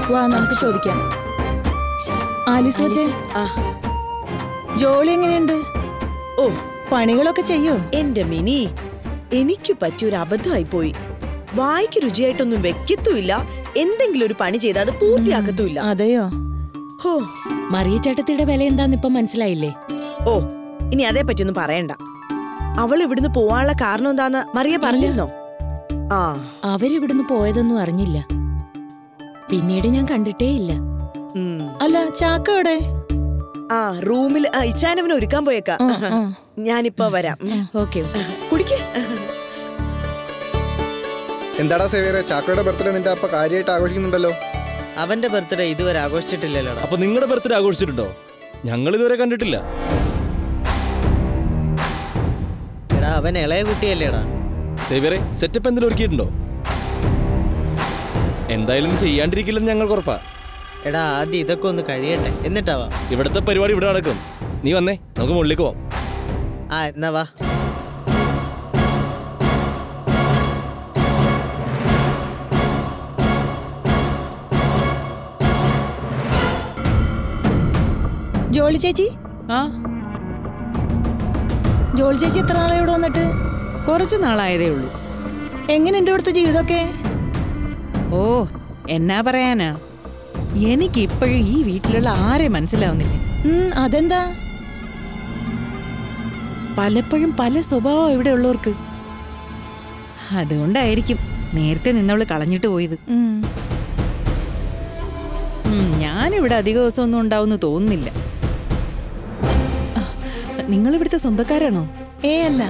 വാ നമുക്ക് ചോദിക്കാം ആലിസ് വച്ചേ ആ ജോളി എങ്ങനെയുണ്ട് ഓ പണികളൊക്കെ ചെയ്യോ എന്റെ മിനി എനിക്ക് പറ്റിയൊരു അബദ്ധമായി പോയി വായിക്ക് രുചിയായിട്ടൊന്നും വെക്കത്തുമില്ല എന്തെങ്കിലും ഒരു പണി ചെയ്താൽ അത് പൂർത്തിയാക്കത്തുമില്ല അതെയോ ഹോ മറിയ ചേട്ടത്തിയുടെ വില എന്താന്ന് ഇപ്പൊ മനസ്സിലായില്ലേ ഓ ഇനി അതേ പറ്റിയൊന്നും പറയണ്ട അവൾ ഇവിടുന്ന് പോവാനുള്ള കാരണം എന്താന്ന് മറിയ പറഞ്ഞിരുന്നോ ആ അവരിവിടുന്ന് പോയതൊന്നും അറിഞ്ഞില്ല പിന്നീട് ഞാൻ കണ്ടിട്ടേ ഇല്ല ഉം. അല്ല ചാക്ക എവിടെ ആ റൂമിൽ ആ, ഇച്ചാനവനെ ഒരുക്കാൻ പോയേക്കാ ആ, ആ. ഞാനിപ്പോ വരാം ഉം. ഓക്കെ കുടിക്ക് എന്താടാ സേവിയറെ ചാക്കോയുടെ ബർത്ത്ഡേ നിന്റെ അപ്പ കാര്യമായിട്ട് ആഘോഷിക്കുന്നുണ്ടല്ലോ അവന്റെ ബർത്ത്ഡേ ഇതുവരെ ആഘോഷിച്ചിട്ടില്ലല്ലോടാ അപ്പൊ നിങ്ങളുടെ ബർത്ത്ഡേ ആഘോഷിച്ചിട്ടുണ്ടോ ഞങ്ങൾ ഇതുവരെ കണ്ടിട്ടില്ല എടാ അവൻ ഇളയ കുട്ടിയല്ലേടാ സേവിയറെ സെറ്റപ്പ് എന്തെങ്കിലും ഒരുക്കിയിട്ടുണ്ടോ എന്തായാലും ചെയ്യാണ്ടിരിക്കില്ലെന്ന് ഞങ്ങൾക്ക് ഉറപ്പാ എടാ ആദ്യം ഇതൊക്കെ ഒന്ന് കഴിയട്ടെ എന്നിട്ടാവാ ഇവിടുത്തെ പരിപാടി ഇവിടെ നടക്കും നീ വന്നേ നമുക്ക് മുകളിലേക്ക് പോവാം ആ എന്നാ വാ ജോളി ചേച്ചി ആ ജോളി ചേച്ചി എത്ര നാളെ ഇവിടെ വന്നിട്ട് കുറച്ചു നാളായതേ ഉള്ളൂ എങ്ങനെയുണ്ട് ഇവിടുത്തെ ജീവിതമൊക്കെ ഓ എന്നാ പറയാനാ എനിക്ക് ഇപ്പോഴും ഈ വീട്ടിലുള്ള ആരെ മനസ്സിലാവുന്നില്ല ഉം, അതെന്താ പലപ്പോഴും പല സ്വഭാവം ഇവിടെ ഉള്ളവർക്ക് അതുകൊണ്ടായിരിക്കും നേരത്തെ നിന്നവള് കളഞ്ഞിട്ട് പോയത് ഉം. ഉം, ഞാനിവിടെ അധിക ദിവസമൊന്നും ഉണ്ടാവുമെന്ന് തോന്നുന്നില്ല നിങ്ങൾ ഇവിടുത്തെ സ്വന്തക്കാരാണോ ഏ അല്ല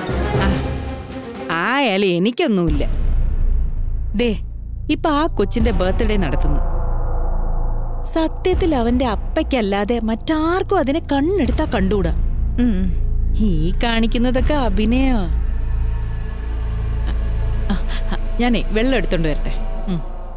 ആയാലും എനിക്കൊന്നുമില്ല ദേ ഇപ്പൊ ആ കൊച്ചിന്റെ ബർത്ത്ഡേ നടത്തുന്നു സത്യത്തിൽ അവന്റെ അപ്പയ്ക്കല്ലാതെ മറ്റാർക്കും അതിനെ കണ്ണെടുത്താ കണ്ടുകൂടാ ഉം. ഈ കാണിക്കുന്നതൊക്കെ അഭിനയോ ഞാനേ വെള്ളം എടുത്തോണ്ട് വരട്ടെ ഉം.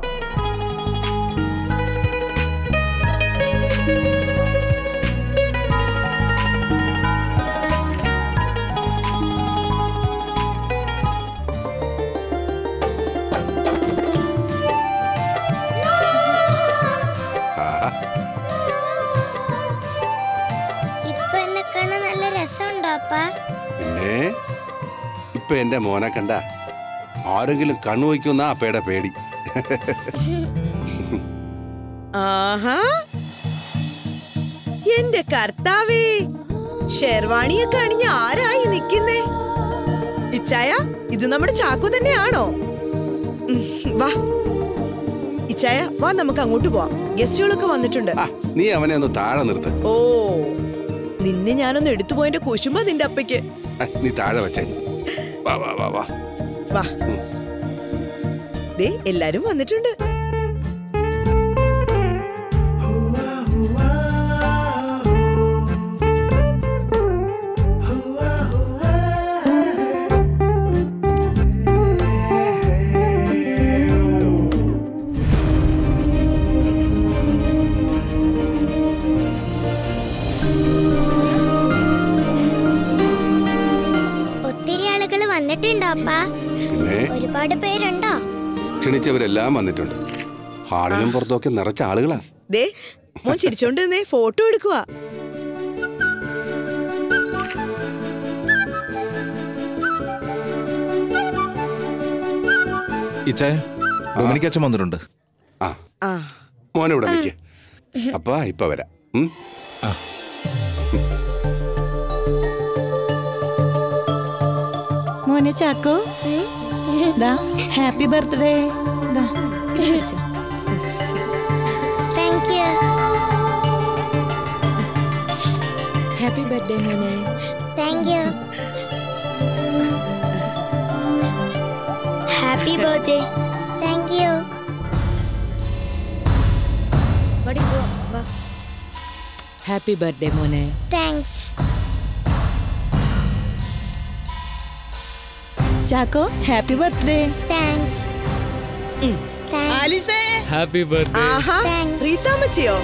ഇപ്പൊ എന്നെ കാണാൻ നല്ല രസമുണ്ടോ അപ്പാ പിന്നെ ഇപ്പൊ എന്റെ മോനെ കണ്ട ആരെങ്കിലും കണ്ണു വയ്ക്കുന്ന അപ്പയുടെ പേടി ആഹാ എന്റെ കർത്താവേ ഷെർവാണിയൊക്കെ അണിഞ്ഞ് ആരായി നിക്കുന്നേ ഇച്ചായ ഇത് നമ്മുടെ ചാക്കോ തന്നെയാണോ ഉം, വാ ഇച്ചായ വാ നമുക്ക് അങ്ങോട്ട് പോവാം ഗസ്റ്റുകളൊക്കെ വന്നിട്ടുണ്ട് ആ നീ അവനെ ഒന്ന് താഴെ നിർത്ത് ഓ നിന്നെ ഞാനൊന്ന് എടുത്തു പോയതിന്റെ കുശുമ നിന്റെ അപ്പയ്ക്ക് ആ, നീ താഴെ വെച്ചേ വാ വാ വാ വാ വാ ദേ എല്ലാരും വന്നിട്ടുണ്ട് ഒത്തിരി ആളുകൾ വന്നിട്ടുണ്ടോ അപ്പാ പിന്നെ ഒരുപാട് പേരുണ്ടോ ക്ഷണിച്ചവരെല്ലാം വന്നിട്ടുണ്ട് ഹാളിലും പുറത്തൊക്കെ നിറച്ച ആളുകളാ ദേ മോൻ ചിരിച്ചോണ്ട് നിന്നേ ഫോട്ടോ എടുക്കുക ഇച്ചായ ഡൊമിനിക്ക് അച്ഛൻ വന്നിട്ടുണ്ട് ആ ആ മോനെ ഇവിടെ നിൽക്ക് അപ്പാ ഇപ്പൊ വരാം ഉം? മോനെ ചാക്കോ ദാ ഹാപ്പി ബർത്ത്ഡേ ദാ ഇത് പിടിച്ചോ. താങ്ക് യു ഹാപ്പി ബർത്ത്ഡേ മോനെ thank you happy birthday thank you happy birthday മോനെ thanks Chacko happy birthday thanks thanks ആലിസേ ഹാപ്പി ബർത്ത്ഡേ ആഹാ Thanks. റീത്താമ്മച്ചിയോ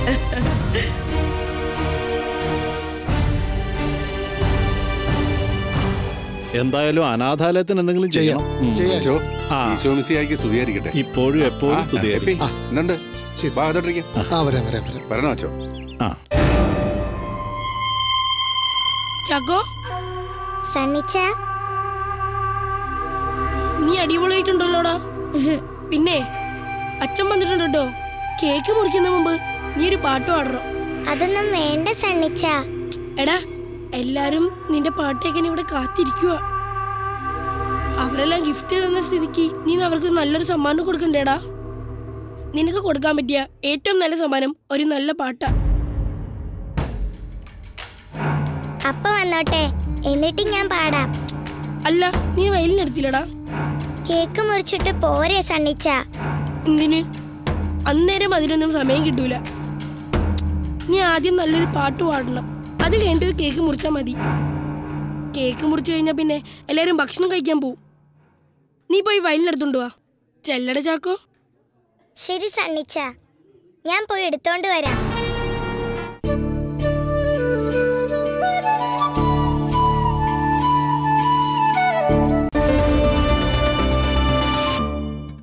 എന്തായാലും അനാഥാലയത്തിന് എന്തെങ്കിലും ചെയ്യണം ഉം. അച്ചോ, ആ. ഈശോ മിശിഹായ്ക്ക് സ്തുതിയായിരിക്കട്ടെ ഇപ്പോഴും ആ, എപ്പോഴും സ്തുതിയായിരിക്കും ഹാപ്പി. എന്തുണ്ട് വാ അതോട്ടിരിക്ക ആ വരാം വരാം വരാം വരണോ അച്ചോ ആ ചാക്കോ സണ്ണിച്ച നീ അടിപൊളിയായിട്ടുണ്ടല്ലോടാ പിന്നെ അച്ഛൻ വന്നിട്ടുണ്ട് കേട്ടോ കേക്ക് മുറിക്കുന്ന മുമ്പ് നീ ഒരു പാട്ട് പാടണം അതൊന്നും വേണ്ട സണ്ണിച്ച എടാ എല്ലാരും നിന്റെ പാട്ട് കേൾക്കാൻ ഇവിടെ കാത്തിരിക്കുക അവരെല്ലാം ഗിഫ്റ്റ് തന്ന സ്ഥിതിക്ക് നീ അവർക്ക് നല്ലൊരു സമ്മാനം കൊടുക്കണ്ടേടാ നിനക്ക് കൊടുക്കാൻ പറ്റിയ ഏറ്റവും നല്ല സമ്മാനം ഒരു നല്ല പാട്ടാ അപ്പ വന്നോട്ടെ എന്നിട്ട് ഞാൻ പാടാം അല്ല നീ വയലിനെടുത്തില്ലടാ കേക്ക് മുറിച്ചിട്ട് പോരെ സണ്ണിച്ച എന്തിന് അന്നേരം അതിനൊന്നും സമയം കിട്ടൂല നീ ആദ്യം നല്ലൊരു പാട്ട് പാടണം അത് കഴിഞ്ഞിട്ട് ഒരു കേക്ക് മുറിച്ചാൽ മതി കേക്ക് മുറിച്ചു കഴിഞ്ഞാൽ പിന്നെ എല്ലാവരും ഭക്ഷണം കഴിക്കാൻ പോവും നീ പോയി വയലിനെടുത്തോണ്ട് വാ ചെല്ലട ചാക്കോ ശരി സണ്ണിച്ച ഞാൻ പോയി എടുത്തോണ്ട് വരാം